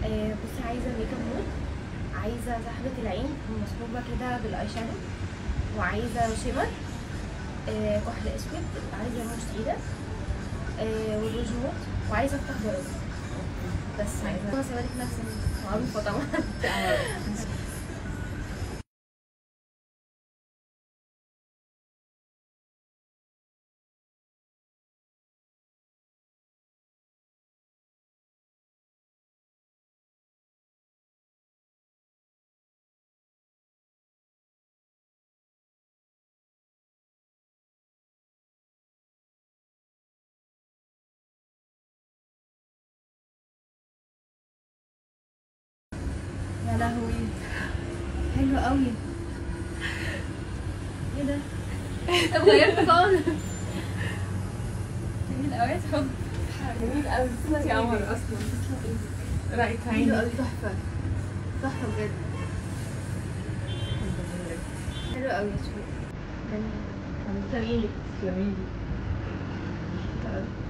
آه، بصي عايزه ميك اب نوت عايزه سحبه العين مصبوبه كده بالاي شادو وعايزه شيمر آه، كحل اسود عايزه روج سيده آه، وروج نوت وعايزه افتح برد بس عايزه سوالف نفسي معروفه طبعا يا لهوي حلو قوي ايه ده اتغيرت خالص جميل قوي حب جميل قوي انت قمر اصلا رايك حلو عيني قوي تحفه تحفه بجد حلو قوي يا شوقي تسلمي لي